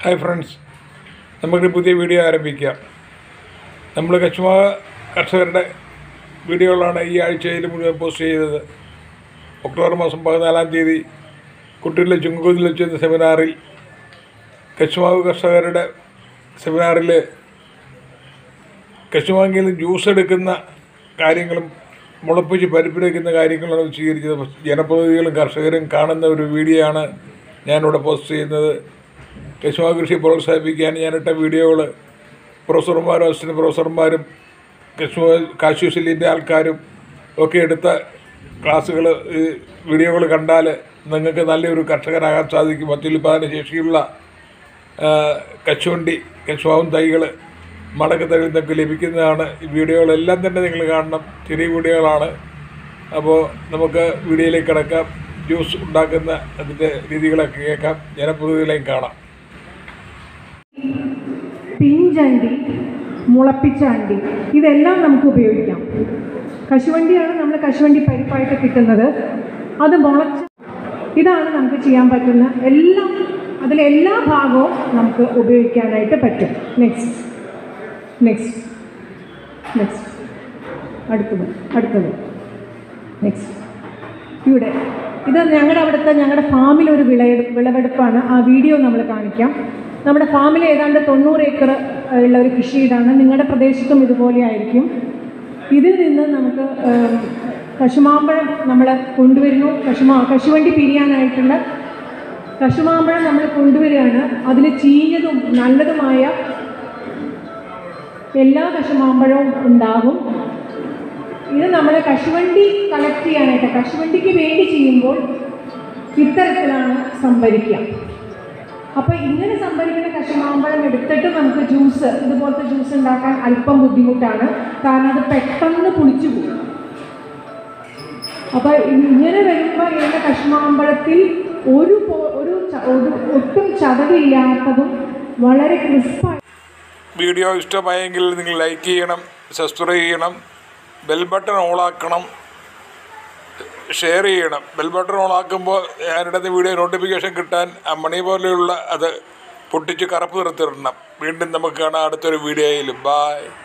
hi friends നമുക്ക് പുതിയ video ആരംഭിക്കാം നമ്മൾ കശുമാ കർഷകരുടെ വീഡിയോകളാണ് ഈ ആഴ്ചയിൽ മുഴുവൻ പോസ്റ്റ് ചെയ്തത് ഒക്ടോബർ മാസം പതിനാലാം തീയതി കുട്ടികളിലെ ചുങ്കുതിൽ വെച്ചിരുന്ന സെമിനാറിൽ കശുമാവ് കർഷകരുടെ സെമിനാറിൽ കശുമാങ്ങിയിൽ നിന്ന് ജ്യൂസ് എടുക്കുന്ന കാര്യങ്ങളും മുളപ്പിച്ച് പരിപ്പിടിക്കുന്ന കാര്യങ്ങളാണ് സ്വീകരിച്ചത് ജനപ്രതിനിധികളും കർഷകരും കാണുന്ന ഒരു വീഡിയോ ആണ് ഞാനിവിടെ പോസ്റ്റ് ചെയ്യുന്നത് കശുമാ കൃഷി പ്രോത്സാഹിപ്പിക്കാൻ ഞാനിട്ട വീഡിയോകൾ പ്രൊഫസർമാരും അസിസ്റ്റന്റ് പ്രൊഫസർമാരും കശുമാ കാശുശലിൻ്റെ ആൾക്കാരും ഒക്കെ എടുത്ത ക്ലാസ്സുകൾ വീഡിയോകൾ കണ്ടാൽ നിങ്ങൾക്ക് നല്ലൊരു കർഷകനാകാൻ സാധിക്കും അത്യുൽപാദന ശേഷിയുള്ള ആ, കശുവണ്ടി കശുമാവും തൈകൾ മടക്ക് തൈകളിൽ നിന്നൊക്കെ ലഭിക്കുന്നതാണ് ഈ വീഡിയോകളെല്ലാം തന്നെ നിങ്ങൾ കാണണം ചെറിയ വീഡിയോകളാണ് അപ്പോൾ നമുക്ക് വീഡിയോയിലേക്ക് കിടക്കാം ജ്യൂസ് ഉണ്ടാക്കുന്ന അതിൻ്റെ രീതികളൊക്കെ കേൾക്കാം ജനപ്രതിനിധികളെയും കാണാം പിഞ്ചണ്ടി മുളപ്പിച്ച അണ്ടി ഇതെല്ലാം നമുക്ക് ഉപയോഗിക്കാം കശുവണ്ടിയാണ് നമ്മൾ കശുവണ്ടി പരിപ്പായിട്ട് കിട്ടുന്നത് അത് മുളച്ച് ഇതാണ് നമുക്ക് ചെയ്യാൻ പറ്റുന്ന എല്ലാം അതിലെല്ലാ ഭാഗവും നമുക്ക് ഉപയോഗിക്കാനായിട്ട് പറ്റും നെക്സ്റ്റ് നെക്സ്റ്റ് നെക്സ്റ്റ് അടുത്തത് അടുത്തത് നെക്സ്റ്റ് ഇവിടെ ഇത് ഞങ്ങളുടെ അവിടുത്തെ ഞങ്ങളുടെ ഫാമിൽ ഒരു വിളയെടു വിളവെടുപ്പാണ് ആ വീഡിയോ നമ്മൾ കാണിക്കാം നമ്മുടെ ഫാമിൽ ഏതാണ്ട് തൊണ്ണൂറ് ഏക്കർ ഉള്ള ഒരു കൃഷിയിടാണ് നിങ്ങളുടെ പ്രദേശത്തും ഇതുപോലെ ആയിരിക്കും ഇതിൽ നിന്ന് നമുക്ക് ഏം, കശുമാമ്പഴം നമ്മൾ കൊണ്ടുവരുന്നു കശുമാ കശുവണ്ടി പിരിയാനായിട്ടുള്ള കശുമാമ്പഴം നമ്മൾ കൊണ്ടുവരികയാണ് അതിൽ ചീഞ്ഞതും നല്ലതുമായ എല്ലാ കശുമാമ്പഴവും ഉണ്ടാകും ഇത് നമ്മൾ കശുവണ്ടി കളക്ട് ചെയ്യാനായിട്ട് കശുവണ്ടിക്ക് വേണ്ടി ചെയ്യുമ്പോൾ ഇത്തരത്തിലാണ് സംഭരിക്കുക അപ്പോൾ ഇങ്ങനെ സംഭരിക്കുന്ന കശുമാമ്പഴം എടുത്തിട്ട് നമുക്ക് ജ്യൂസ് ഇതുപോലത്തെ ജ്യൂസ് ഉണ്ടാക്കാൻ അല്പം ബുദ്ധിമുട്ടാണ് കാരണം അത് പെട്ടെന്ന് പുളിച്ചു പോകും അപ്പോൾ ഇങ്ങനെ വരുമ്പോൾ ഇതിൻ്റെ കശുമാമ്പഴത്തിൽ ഒരു പോ- ഒരു ച- ഒരു ഒട്ടും ചതവില്ലാത്തതും വളരെ ക്രിസ്പായി വീഡിയോ ഇഷ്ടമായെങ്കിൽ നിങ്ങൾ ലൈക്ക് ചെയ്യണം സബ്സ്ക്രൈബ് ചെയ്യണം ബെൽ ബട്ടൺ ഓണാക്കണം ഷെയർ ചെയ്യണം ബെൽ ബട്ടൺ ഓണാക്കുമ്പോൾ ഞാനിടുന്ന വീഡിയോ നോട്ടിഫിക്കേഷൻ കിട്ടാൻ ആ മണി പോലെയുള്ള അത് പൊട്ടിച്ച് കറുപ്പ് നിർത്തിയിടണം വീണ്ടും നമുക്ക് കാണാം അടുത്തൊരു വീഡിയോയിൽ ബായ്